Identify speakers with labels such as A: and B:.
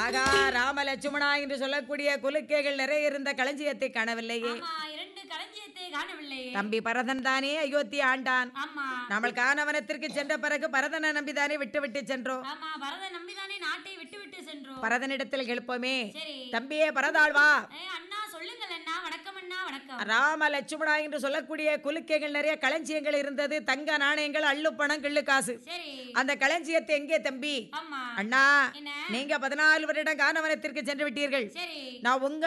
A: ஆகா ராம லட்சுமணா என்று சொல்லக்கூடிய குலுக்கைகள் நிறைய இருந்த களஞ்சியத்தை காணவில்லையே
B: ஆமா இரண்டு களஞ்சியத்தை காணவில்லையே
A: தம்பி பரதன் தானே அயோத்தி ஆண்டான்
B: ஆமா
A: நம்ம கானவனத்திற்கு சென்ற பிறகு பரதனை நம்பிதானே விட்டு விட்டு சென்றோம்
B: ஆமா பரத நம்பிதானே நாட்டை விட்டு விட்டு சென்றோம்
A: பரதனிடத்தில் எழுப்போமே
B: சரி
A: தம்பியே பரதாழ்வா
B: ஏ, அண்ணா சொல்லுங்கள் அண்ணா வணக்கம் அண்ணா வணக்கம்
A: ராம லட்சுமணா என்று சொல்லக்கூடிய குலுக்கைகள் நிறைய களஞ்சியங்கள் இருந்தது தங்க நாணயங்கள் அள்ளு பணம் கிள்ளு காசு
B: சரி
A: அந்த களஞ்சியத்தை எங்கே தம்பி
B: ஆமா
A: அண்ணா
B: என்ன
A: நீங்க பதினாலு வருடம் கானவனத்திற்கு சென்று விட்டீர்கள்
B: சரி
A: நான் உங்க